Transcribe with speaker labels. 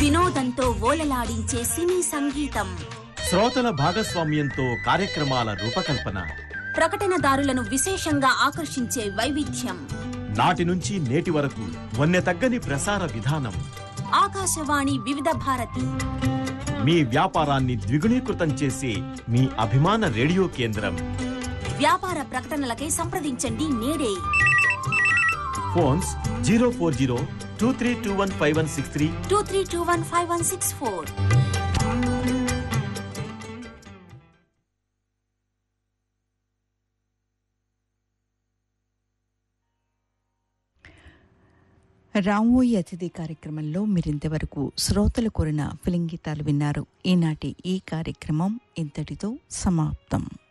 Speaker 1: వినోదంతో ఓలలాడించే సినీ సంగీతం
Speaker 2: శ్రోతల భాగస్వామ్యంతో కార్యక్రమాల రూపకల్పన
Speaker 1: ప్రకటనదారులను విశేషంగా ఆకర్షించే వైవిధ్యం
Speaker 2: నాటి నుంచి నేటి వరకు వన్నె తగ్గని ప్రసార విధానం
Speaker 1: ఆకాశవాణి వివిధ భారతి
Speaker 2: మీ వ్యాపారాన్ని ద్విగుణీకృతం చేసే మీ అభిమాన రేడియో కేంద్రం
Speaker 1: వ్యాపార ప్రకటనలకై సంప్రదించండి నేడే
Speaker 2: phones zero four zero two three two one five one six three
Speaker 1: two three two one five one six four
Speaker 3: రామోయి అతిథి కార్యక్రమంలో మీరింతవరకు శ్రోతలు కోరిన ఫిలిం గీతాలు విన్నారు ఈనాటి ఈ కార్యక్రమం ఇంతటితో సమాప్తం